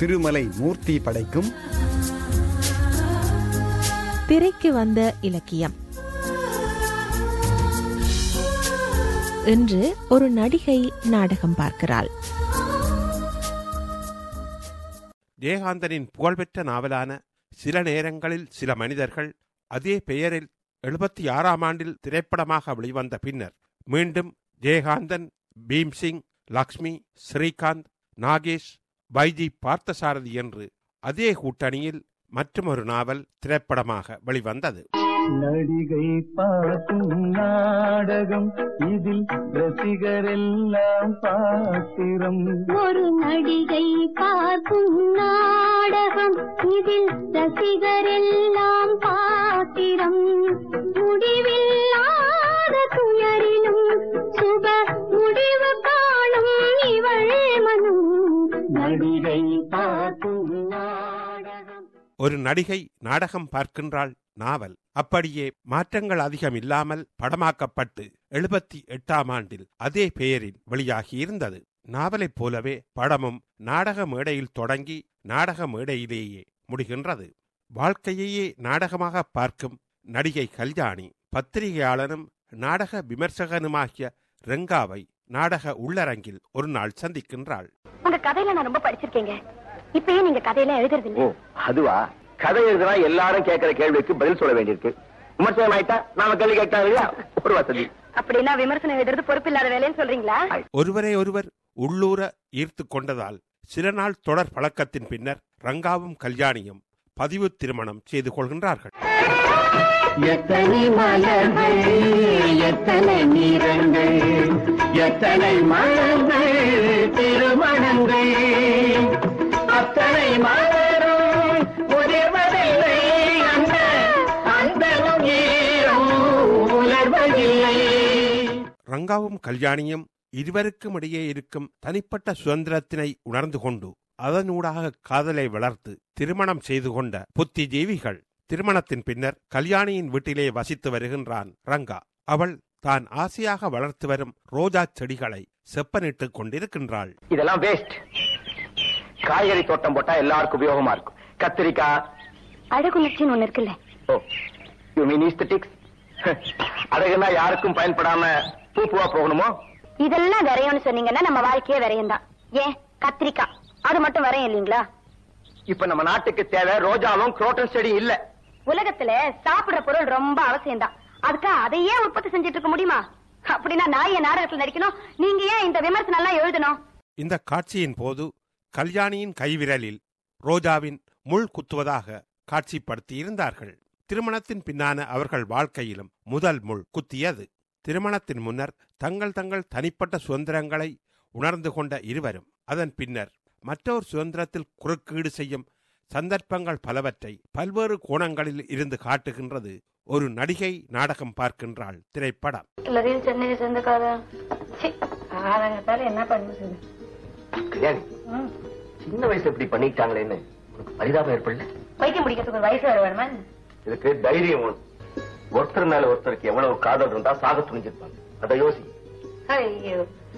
திருமலை மூர்த்தி படைக்கும் திரைக்கு வந்த இலக்கியம் இன்று ஒரு நடிகை நாடகம் பார்க்கிறாள் ஜெயகாந்தனின் புகழ்பெற்ற நாவலான சில நேரங்களில் சில மனிதர்கள் அதே பெயரில் எழுபத்தி ஆறாம் ஆண்டில் திரைப்படமாக வெளிவந்த பின்னர் மீண்டும் ஜெயகாந்தன் பீம்சிங் லக்ஷ்மி ஸ்ரீகாந்த் நாகேஷ் பைஜி பார்த்தசாரதி என்று அதே கூட்டணியில் மற்றொரு நாவல் திரைப்படமாக வெளிவந்தது நடிகை பார்க்கும் நாடகம் இதில் ரசிகரெல்லாம் பாத்திரம் ஒரு நடிகை பார்க்கும் நாடகம் இதில் ரசிகரெல்லாம் பாத்திரம் முடிவில்லாத துயரிலும் சுப முடிவு காணும் இவள் மனம் நடிகை பார்க்கும் நாடகம் ஒரு நடிகை நாடகம் பார்க்கின்றாள் நாவல் அப்படியே மாற்றங்கள் அதிகம் இல்லாமல் படமாக்கப்பட்டு எழுபத்தி எட்டாம் ஆண்டில் அதே பெயரில் வெளியாகியிருந்தது நாவலைப் போலவே படமும் நாடக மேடையில் தொடங்கி நாடக மேடையிலேயே முடிகின்றது வாழ்க்கையையே நாடகமாக பார்க்கும் நடிகை கல்யாணி பத்திரிகையாளனும் நாடக விமர்சகனுமாகிய ரெங்காவை நாடக உள்ளரங்கில் ஒரு நாள் சந்திக்கின்றாள் உங்க கதையில நான் ரொம்ப படிச்சிருக்கேங்க இப்பயே நீங்க கதையெல்லாம் எழுதுறது ஓ அதுவா கதை எழுதுனா எல்லாரும் கேட்கிற கேள்விக்கு பதில் சொல்ல வேண்டியிருக்கு விமர்சனம் ஆயிட்டா நாம கேள்வி கேட்டாங்க இல்லையா ஒரு வசதி அப்படின்னா விமர்சனம் எழுதுறது பொறுப்பில்லாத வேலைன்னு சொல்றீங்களா ஒருவரை ஒருவர் உள்ளூர ஈர்த்து கொண்டதால் சில நாள் தொடர் பழக்கத்தின் பின்னர் ரங்காவும் கல்யாணியும் பதிவு திருமணம் செய்து கொள்கின்றார்கள் எத்தனை மலர்கள் எத்தனை நிறங்கள் எத்தனை மலர்கள் திருமணங்கள் அத்தனை மலரும் உதிர்வதில்லை அந்த அந்தனும் ஈரம் உலர்வதில்லை ரங்காவும் கல்யாணியும் இருவருக்கும் இடையே இருக்கும் தனிப்பட்ட சுதந்திரத்தினை உணர்ந்து கொண்டு அதனூடாக காதலை வளர்த்து திருமணம் செய்து கொண்ட புத்திஜீவிகள் திருமணத்தின் பின்னர் கல்யாணியின் வீட்டிலே வசித்து வருகின்றான் ரங்கா அவள் தான் ஆசையாக வளர்த்து வரும் ரோஜா செடிகளை செப்பனிட்டுக் கொண்டிருக்கின்றாள் இதெல்லாம் வேஸ்ட் காய்கறி தோட்டம் போட்டா எல்லாருக்கும் உபயோகமா இருக்கும் கத்திரிக்காய் அழகுணர்ச்சின்னு ஒண்ணு இருக்குல்ல ஓ யூ மீன் ஈஸ்தட்டிக்ஸ் அழகுனா யாருக்கும் பயன்படாம பூ பூவா போகணுமோ இதெல்லாம் விரையும்னு சொன்னீங்கன்னா நம்ம வாழ்க்கையே விரையும் தான் ஏன் கத்திரிக்காய் அது மட்டும் விரையும் இல்லீங்களா இப்ப நம்ம நாட்டுக்கு தேவை ரோஜாவும் குரோட்டன் செடி இல்ல உலகத்துல சாப்பிடுற பொருள் ரொம்ப அவசியம் தான் அதுக்கா அதையே உற்பத்தி செஞ்சுட்டு இருக்க முடியுமா அப்படின்னா நான் என் நாடகத்துல நடிக்கணும் நீங்க ஏன் இந்த விமர்சனம் எல்லாம் எழுதணும் இந்த காட்சியின் போது கல்யாணியின் கைவிரலில் ரோஜாவின் முள் குத்துவதாக காட்சிப்படுத்தியிருந்தார்கள் திருமணத்தின் பின்னான அவர்கள் வாழ்க்கையிலும் முதல் முள் குத்தியது திருமணத்தின் முன்னர் தங்கள் தங்கள் தனிப்பட்ட சுதந்திரங்களை உணர்ந்து கொண்ட இருவரும் அதன் பின்னர் மற்றொரு சுதந்திரத்தில் குறுக்கீடு செய்யும் சந்தர்ப்பங்கள் பலவற்றை பல்வேறு கோணங்களில் இருந்து காட்டுகின்றது ஒரு நடிகை நாடகம் பார்க்கின்றாள் திரைப்படம் எல்லாரையும் சென்னையை சேர்ந்துக்காத ஆரங்கத்தால என்ன பண்ணுது கல்யாணி சின்ன வயசுல இப்படி பண்ணிட்டாங்களேன்னு உனக்கு பரிதாபம் ஏற்படல பைத்தியம் பிடிக்கிறதுக்கு ஒரு வயசு வர வேணுமா இதுக்கு தைரியம் வேணும். ஒருத்தர் மேல ஒருத்தருக்கு எவ்வளவு காதல் இருந்தா சாக துணிஞ்சிருப்பாங்க அதை யோசி ஐயோ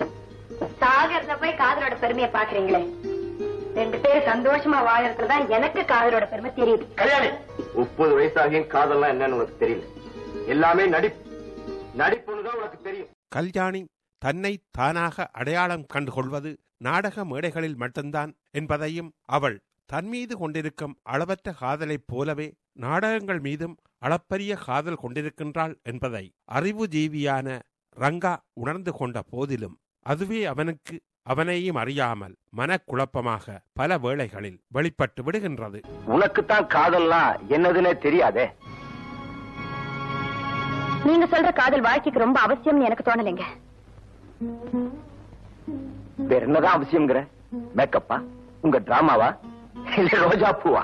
சாகரத்துல போய் காதலோட பெருமையை பாக்குறீங்களே ரெண்டு பேரும் சந்தோஷமா வாழறதுல தான் எனக்கு காதலோட பெருமை தெரியுது கல்யாணி முப்பது வயசாகியும் காதல்லாம் என்னன்னு உனக்கு தெரியல எல்லாமே நடிப்பு நடிப்புன்னு தான் உனக்கு தெரியும் கல்யாணி தன்னை தானாக அடையாளம் கண்டுகொள்வது நாடக மேடைகளில் மட்டும்தான் என்பதையும் அவள் தன் மீது கொண்டிருக்கும் அளவற்ற காதலைப் போலவே நாடகங்கள் மீதும் அளப்பரிய காதல் கொண்டிருக்கின்றாள் என்பதை அறிவுஜீவியான ரங்கா உணர்ந்து கொண்ட போதிலும் அதுவே அவனுக்கு அவனையும் அறியாமல் மனக்குழப்பமாக பல வேளைகளில் வெளிப்பட்டு விடுகின்றது உனக்குத்தான் காதல்லாம் என்னதுன்னே தெரியாதே நீங்க சொல்ற காதல் வாழ்க்கைக்கு ரொம்ப அவசியம்னு எனக்கு தோணலைங்க வேற என்னதான் அவசியம்ங்கிற மேக்கப்பா உங்க டிராமாவா இல்ல ரோஜா பூவா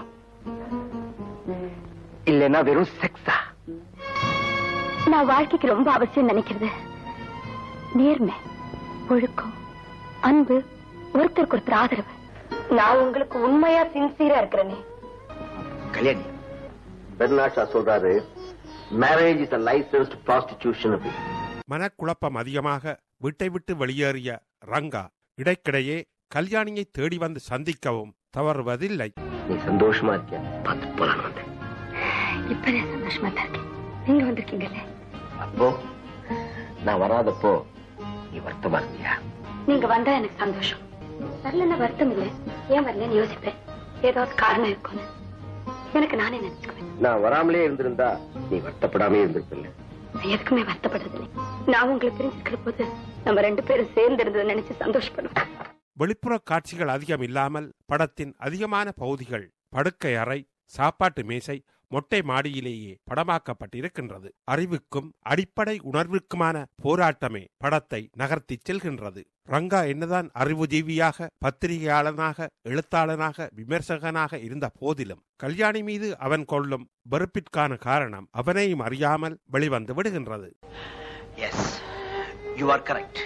இல்லைன்னா வெறும் செக்ஸா நான் வாழ்க்கைக்கு ரொம்ப அவசியம் நினைக்கிறது நேர்மை ஒழுக்கம் அன்பு ஒருத்தருக்கு ஒருத்தர் ஆதரவு நான் உங்களுக்கு உண்மையா சின்சியரா இருக்கிறேனே கல்யாணி பெர்னாஷா சொல்றாரு marriage is a licensed prostitution அப்படின்னு மனக்குழப்பம் அதிகமாக வீட்டை விட்டு வெளியேறிய ரங்கா இடைக்கிடையே கல்யாணியை தேடி வந்து சந்திக்கவும் தவறுவதில்லை நீ சந்தோஷமா இருக்கியா பார்த்து போலான்னு வந்தேன் இப்பவே சந்தோஷமா தான் இருக்கேன் நீங்க வந்திருக்கீங்கல்ல அப்போ நான் வராதப்போ நீ வருத்தமா இருந்தியா நீங்க வந்தா எனக்கு சந்தோஷம் வரலன்னா வருத்தம் இல்ல ஏன் வரலன்னு யோசிப்பேன் ஏதாவது காரணம் இருக்கும்னு எனக்கு நானே நினைச்சுக்குவேன் நான் வராமலே இருந்திருந்தா நீ வருத்தப்படாமே இருந்திருப்பில்ல நான் எதுக்குமே வருத்தப்படுறதில்லை நான் உங்களை பிரிஞ்சிருக்கிற போது நம்ம ரெண்டு பேரும் சேர்ந்து இருந்ததை நினைச்சு சந்தோஷப்படுவேன் வெளிப்புற காட்சிகள் அதிகம் இல்லாமல் படத்தின் அதிகமான பகுதிகள் படுக்கை அறை சாப்பாட்டு மேசை மொட்டை மாடியிலேயே படமாக்கப்பட்டிருக்கின்றது அறிவுக்கும் அடிப்படை உணர்வுக்குமான போராட்டமே படத்தை நகர்த்திச் செல்கின்றது ரங்கா என்னதான் அறிவுஜீவியாக பத்திரிகையாளனாக எழுத்தாளனாக விமர்சகனாக இருந்த போதிலும் கல்யாணி மீது அவன் கொள்ளும் வெறுப்பிற்கான காரணம் அவனையும் அறியாமல் வெளிவந்து விடுகின்றது எஸ் யூ ஆர் கரெக்ட்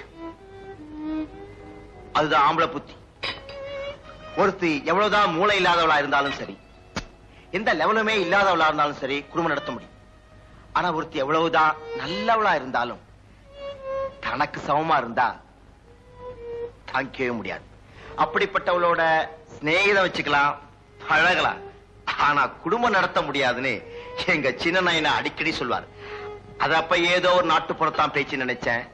அதுதான் ஆம்பளை புத்தி ஒருத்தி எவ்வளவுதான் மூளை இல்லாதவளா இருந்தாலும் சரி எந்த லெவலுமே இல்லாதவளா இருந்தாலும் சரி குடும்பம் நடத்த முடியும் ஆனா ஒருத்தி எவ்வளவுதான் நல்லவளா இருந்தாலும் தனக்கு சமமா இருந்தா தாங்கிக்கவே முடியாது அப்படிப்பட்டவளோட சிநேகிதம் வச்சுக்கலாம் பழகலாம் ஆனா குடும்பம் நடத்த முடியாதுன்னு எங்க சின்ன நாயனா அடிக்கடி சொல்வார் அது அப்ப ஏதோ ஒரு நாட்டுப்புறத்தான் பேச்சு நினைச்சேன்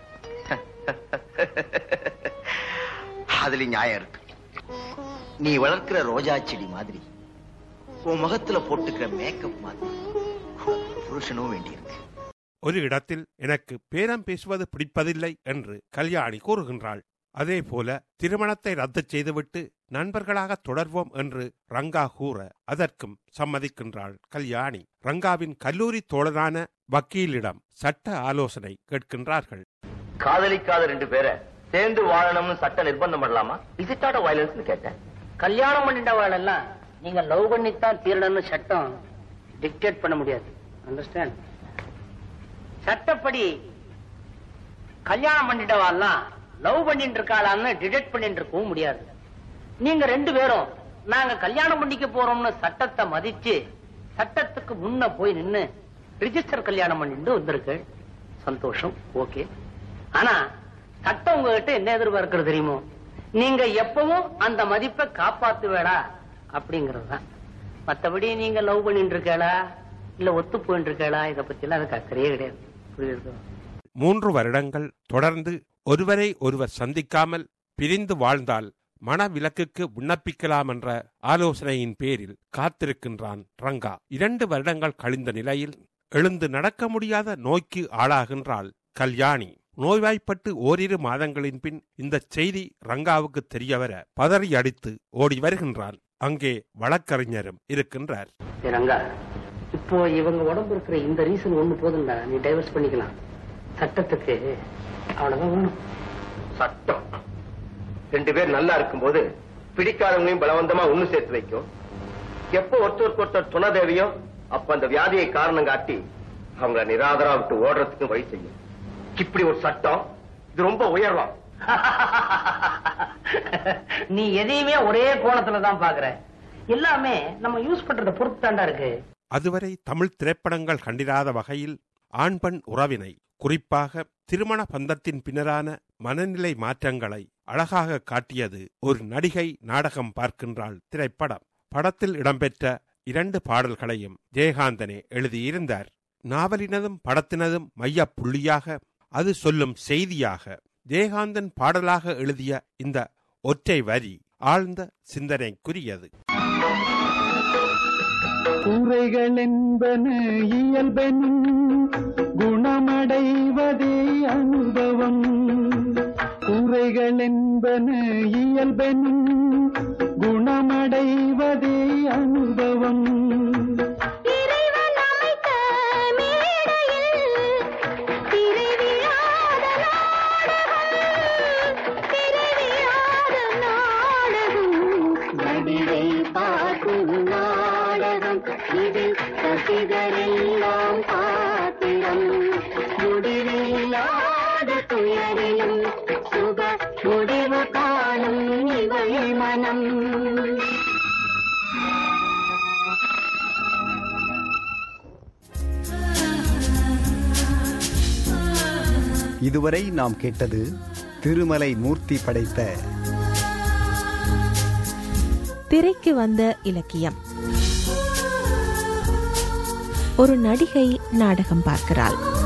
அதுல நியாயம் இருக்கு நீ வளர்க்கிற ரோஜா செடி மாதிரி உன் முகத்துல போட்டுக்கிற மேக்கப் மாதிரி புருஷனும் வேண்டியிருக்கு ஒரு இடத்தில் எனக்கு பேரம் பேசுவது பிடிப்பதில்லை என்று கல்யாணி கூறுகின்றாள் அதே போல திருமணத்தை ரத்து செய்துவிட்டு நண்பர்களாக தொடர்வோம் என்று ரங்கா கூற அதற்கும் சம்மதிக்கின்றாள் கல்யாணி ரங்காவின் கல்லூரி தோழனான வக்கீலிடம் சட்ட ஆலோசனை கேட்கின்றார்கள் காதலிக்காத ரெண்டு பேரை சேர்ந்து வாழணும்னு சட்ட நிர்பந்தம் பண்ணலாமா இஸ் இட் நாட் வயலன்ஸ் கேட்டேன் கல்யாணம் பண்ணிட்டவாள் எல்லாம் நீங்க லவ் பண்ணித்தான் தீரணும்னு சட்டம் டிக்டேட் பண்ண முடியாது அண்டர்ஸ்டாண்ட் சட்டப்படி கல்யாணம் பண்ணிட்டவாள்லாம் லவ் பண்ணிட்டு இருக்காளான்னு டிடெக்ட் பண்ணிட்டு இருக்கவும் முடியாது நீங்க ரெண்டு பேரும் நாங்க கல்யாணம் பண்ணிக்க போறோம்னு சட்டத்தை மதிச்சு சட்டத்துக்கு முன்ன போய் நின்னு ரிஜிஸ்டர் கல்யாணம் பண்ணிட்டு வந்திருக்கு சந்தோஷம் ஓகே ஆனா சட்டம் உங்ககிட்ட என்ன எதிர்பார்க்கிறது தெரியுமோ நீங்க எப்பவும் அந்த மதிப்பை காப்பாத்துவேடா அப்படிங்கறது தான் மத்தபடி நீங்க லவ் பண்ணிட்டு இருக்கேளா இல்ல ஒத்து போயிட்டு இருக்கேளா இத பத்தி எல்லாம் எனக்கு அக்கறையே கிடையாது புரியுது மூன்று வருடங்கள் தொடர்ந்து ஒருவரை ஒருவர் சந்திக்காமல் பிரிந்து வாழ்ந்தால் மனவிலக்குக்கு விண்ணப்பிக்கலாம் என்ற ஆலோசனையின் பேரில் காத்திருக்கின்றான் ரங்கா இரண்டு வருடங்கள் கழிந்த நிலையில் எழுந்து நடக்க முடியாத நோய்க்கு ஆளாகின்றாள் கல்யாணி நோய்வாய்ப்பட்டு ஓரிரு மாதங்களின் பின் இந்த செய்தி ரங்காவுக்கு தெரியவர பதறி அடித்து ஓடி வருகின்றான் அங்கே வழக்கறிஞரும் இருக்கின்றார் ஏய் ரங்கா இப்போ இவங்க உடம்பு இருக்கிற இந்த ரீசன் ஒண்ணு போதும்டா நீ டைவர்ஸ் பண்ணிக்கலாம் சட்டத்துக்கு அவ்வளவுதான் வேணும் சட்டம் ரெண்டு பேர் நல்லா இருக்கும்போது பிடிக்காதவங்களையும் பலவந்தமா ஒண்ணு சேர்த்து வைக்கும் எப்போ ஒருத்தருக்கு ஒருத்தர் துணை தேவையோ அப்ப அந்த வியாதியை காரணம் காட்டி அவங்கள நிராதரா விட்டு ஓடுறதுக்கு வழி செய்யும் இப்படி ஒரு சட்டம் இது ரொம்ப உயர்வம் நீ எதையுமே ஒரே கோணத்துல தான் பாக்குற எல்லாமே நம்ம யூஸ் பண்றத பொறுத்து தாண்டா இருக்கு அதுவரை தமிழ் திரைப்படங்கள் கண்டிராத வகையில் ஆண் பெண் உறவினை குறிப்பாக திருமண பந்தத்தின் பின்னரான மனநிலை மாற்றங்களை அழகாக காட்டியது ஒரு நடிகை நாடகம் பார்க்கின்றாள் திரைப்படம் படத்தில் இடம்பெற்ற இரண்டு பாடல்களையும் ஜெயகாந்தனே எழுதியிருந்தார் நாவலினதும் படத்தினதும் மையப் புள்ளியாக அது சொல்லும் செய்தியாக ஜெயகாந்தன் பாடலாக எழுதிய இந்த ஒற்றை வரி ஆழ்ந்த சிந்தனைக்குரியது குறைகள் என்பன இயல்பெனும் குணமடைவதே அனுபவம் குறைகள் என்பன இயல்பெனும் குணமடைவதே அனுபவம் இறைவன் அமைத்த மேடையில் திரைவிழாத நாடகம் திரைவிழாத நாடகம் நடிகை பார்க்கும் நாடகம் இது ரசிகரெல்லாம் பாத்திரம் முடிவில்லாத துயரிலும் சுக முடிவு காணும் இவள் மனம் இதுவரை நாம் கேட்டது திருமலை மூர்த்தி படைத்த திரைக்கு வந்த இலக்கியம் ஒரு நடிகை நாடகம் பார்க்கிறாள்